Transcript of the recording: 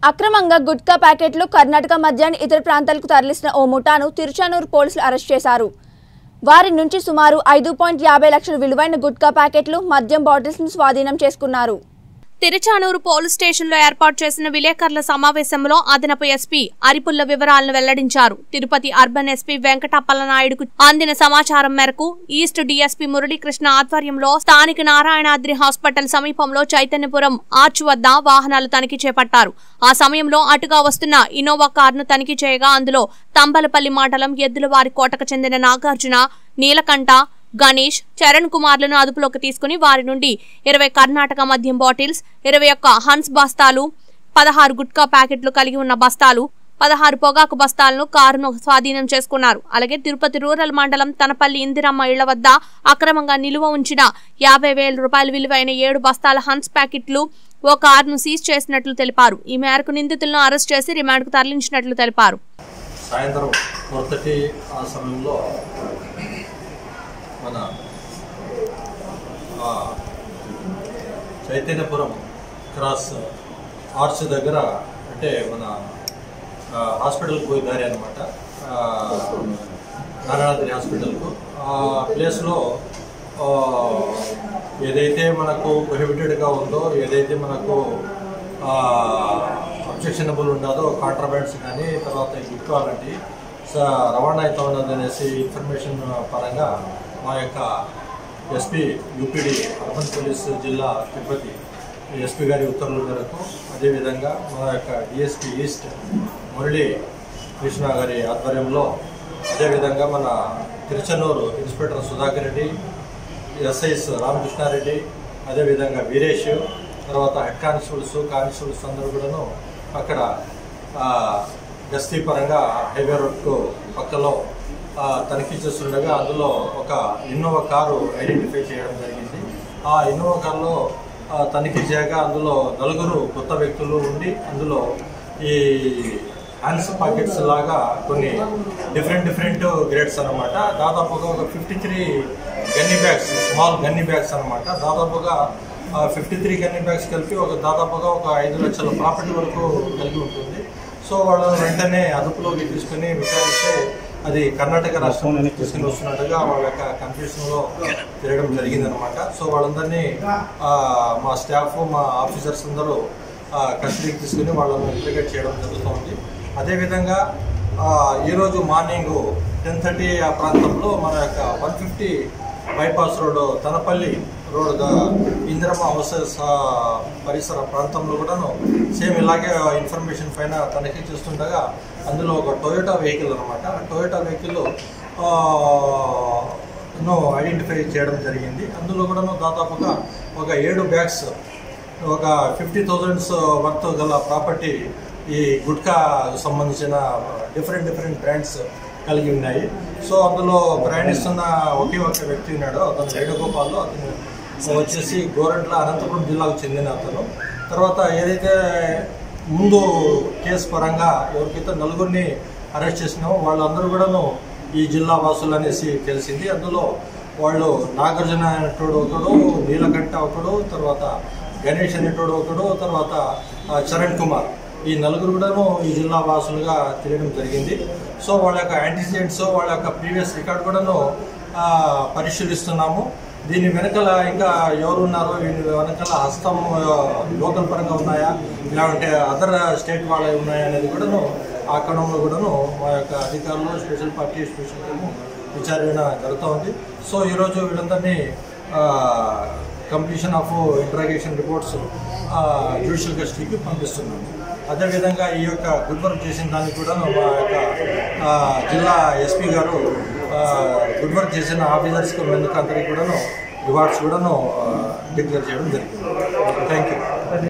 అక్రమంగా గుట్కా ప్యాకెట్లు కర్ణాటక మద్యాన్ని ఇతర ప్రాంతాలకు తరలిస్తున్న ఓ ముఠాను తిరుచానూరు పోలీసులు అరెస్ట్ చేశారు వారి నుంచి సుమారు ఐదు పాయింట్ యాభై లక్షల విలువైన గుట్కా ప్యాకెట్లు మద్యం బాటిల్స్ను స్వాధీనం చేసుకున్నారు తిరుచానూరు పోలీస్ స్టేషన్లో ఏర్పాటు చేసిన విలేకరుల సమావేశంలో అదనపు ఎస్పీ అరిపుల్ల వివరాలను వెల్లడించారు తిరుపతి అర్బన్ ఎస్పీ వెంకటప్పల నాయుడుకు అందిన సమాచారం మేరకు ఈస్ట్ డీఎస్పీ మురళీకృష్ణ ఆధ్వర్యంలో స్థానిక నారాయణాద్రి హాస్పిటల్ సమీపంలో చైతన్యపురం ఆర్చ్ వద్ద వాహనాలు తనిఖీ చేపట్టారు ఆ సమయంలో అటుగా వస్తున్న ఇన్నోవా కారును తనిఖీ చేయగా అందులో తంబలపల్లి మండలం ఎద్దులవారి కోటకు చెందిన నాగార్జున నీలకంఠ గణేష్ చరణ్ కుమార్లను అదుపులోకి తీసుకుని వారి నుండి ఇరవై కర్ణాటక మద్యం బాటిల్స్ ఇరవై ఒక్క హన్స్ బస్తాలు పదహారు గుట్కా ప్యాకెట్లు కలిగి ఉన్న బస్తాలు పదహారు పొగాకు బస్తాలను కారును స్వాధీనం చేసుకున్నారు అలాగే తిరుపతి రూరల్ మండలం తనపల్లి ఇందిరమ్మ ఇళ్ల వద్ద అక్రమంగా నిలువ ఉంచిన యాభై వేల రూపాయల విలువైన ఏడు బస్తాల హన్స్ ప్యాకెట్లు ఓ కారును సీజ్ చేసినట్లు తెలిపారు ఈ మేరకు నిందితులను అరెస్ట్ చేసి రిమాండ్కు తరలించినట్లు తెలిపారు సాయంత్రం ఫోర్ థర్టీ ఆ సమయంలో మన ఆ, చైతన్యపురం క్రాస్ ఆర్చ్ దగ్గర అంటే మన ఆ, హాస్పిటల్కి పోయి దారి అనమాట నారాయణాద్రి హాస్పిటల్కు ఆ ప్లేస్లో ఆ, ఏదైతే మనకు ప్రొహిబిటెడ్గా ఉందో ఏదైతే మనకు అబ్జెక్షనబుల్ ఉండదో కాంట్రాబ్యాండ్స్ కానీ తర్వాత ఈ గుట్కా లాంటి స- రవాణా అవుతా ఉన్నది అనేసి ఇన్ఫర్మేషన్ పరంగా మా యొక్క ఎస్పీ యూపీడీ అర్బన్ పోలీస్ జిల్లా తిరుపతి ఎస్పీ గారి ఉత్తర్వుల మేరకు అదేవిధంగా మా యొక్క డిఎస్పీ ఈస్ట్ మురళి కృష్ణ గారి ఆధ్వర్యంలో అదేవిధంగా మన తిరుచనూరు ఇన్స్పెక్టర్ సుధాకర్ రెడ్డి ఎస్ఐస్ రామకృష్ణారెడ్డి అదేవిధంగా వీరేష్ తర్వాత హెడ్ కానిస్టేబుల్స్ కానిస్టేబుల్స్ అందరూ కూడాను అక్కడ ఆ, గస్తీ పరంగా హైవే రోడ్కు పక్కలో ఆ, తనిఖీ చేస్తుండగా అందులో ఒక ఇన్నోవా కారు ఐడెంటిఫై చేయడం జరిగింది ఆ ఇన్నోవా కారులో ఆ, తనిఖీ చేయగా అందులో నలుగురు కొత్త వ్యక్తులు ఉండి అందులో ఈ హ్యాండ్స్ పాకెట్స్ లాగా కొన్ని డిఫరెంట్ డిఫరెంట్ గ్రేడ్స్ అన్నమాట దాదాపుగా ఒక fifty three gunny bags small gunny bags అన్నమాట దాదాపుగా ఫిఫ్టీ త్రీ గన్నీ బ్యాగ్స్ కలిపి ఒక దాదాపుగా ఒక ఐదు లక్షల ప్రాఫిట్ వరకు కలిగి ఉంటుంది సో వాళ్ళని వెంటనే అదుపులోకి తీసుకుని విచారిస్తే అది కర్ణాటక రాష్ట్రం నుంచి తీసుకుని వస్తున్నట్టుగా వాళ్ళ యొక్క కన్ఫ్యూషన్లో తిరగడం జరిగిందనమాట సో వాళ్ళందరినీ ఆ, మా స్టాఫ్ మా ఆఫీసర్స్ అందరూ ఆ, కస్టడీకి తీసుకుని వాళ్ళని ఇంప్లికేట్ చేయడం జరుగుతుంది అదేవిధంగా ఆ, ఈరోజు మార్నింగ్ టెన్ థర్టీ ఆ ప్రాంతంలో మన యొక్క one fifty bypass road Thanapalli road ద- ఇందిరమ్మ హౌసెస్ ఆ, పరిసర ప్రాంతంలో కూడాను సేమ్ ఇలాగే ఇన్ఫర్మేషన్ పైన తనిఖీ చేస్తుండగా అందులో ఒక టొయోటా వెహికల్ అనమాట ఆ టొయోటా వెహికల్ ను ఐడెంటిఫై చేయడం జరిగింది అందులో కూడాను దాదాపుగా ఒక ఏడు బ్యాగ్స్ ఒక ఫిఫ్టీ థౌజండ్స్ వర్త్ గల ప్రాపర్టీ ఈ గుట్కా సంబంధించిన డిఫరెంట్ డిఫరెంట్ బ్రాండ్స్ కలిగి ఉన్నాయి సో అందులో ప్రయాణిస్తున్న ఒకే ఒక వ్యక్తి ఉన్నాడు అతను వేణుగోపాల్లో అతను వచ్చేసి గోరంట్ల అనంతపురం జిల్లాకు చెందిన అతను తర్వాత ఏదైతే ముందు కేసు పరంగా ఎవరికైతే నలుగురిని అరెస్ట్ చేసినామో వాళ్ళందరూ కూడాను ఈ జిల్లా వాసులు అనేసి తెలిసింది అందులో వాళ్ళు నాగార్జున అనేటోడు ఒకడు నీలకంఠ ఒకడు తర్వాత గణేష్ అనేటోడు ఒకడు తర్వాత ఆ, చరణ్ కుమార్ ఈ నలుగురు కూడాను ఈ జిల్లా వాసులుగా తెలియడం జరిగింది సో వాళ్ళ యొక్క యాంటిసిడెంట్స్ వాళ్ళ యొక్క ప్రీవియస్ రికార్డ్ కూడాను ఆ, పరిశీలిస్తున్నాము దీని వెనకాల ఇంకా ఎవరు ఉన్నారో దీని వెనకాల హస్తం ఆ, లోకల్ పరంగా ఉన్నాయా లేదంటే అదర్ స్టేట్ వాళ్ళ ఉన్నాయా అనేది కూడాను ఆ కోణంలో కూడాను మా యొక్క అధికారులు స్పెషల్ పార్టీ స్పెషల్ టీము విచారణ జరుగుతూ ఉంది సో ఈరోజు వీళ్ళందరినీ completion of interrogation reports judicial కస్టడీకి పంపిస్తున్నాము అదేవిధంగా ఈ యొక్క గుడ్ వర్క్ చేసిన దానికి కూడా మా యొక్క ఆ, జిల్లా ఎస్పీ గారు ఆ, గుడ్ వర్క్ చేసిన ఆఫీసర్స్కి ముందుకు అందరికీ కూడాను రివార్డ్స్ కూడాను డిక్లేర్ చేయడం జరిగింది థ్యాంక్ యూ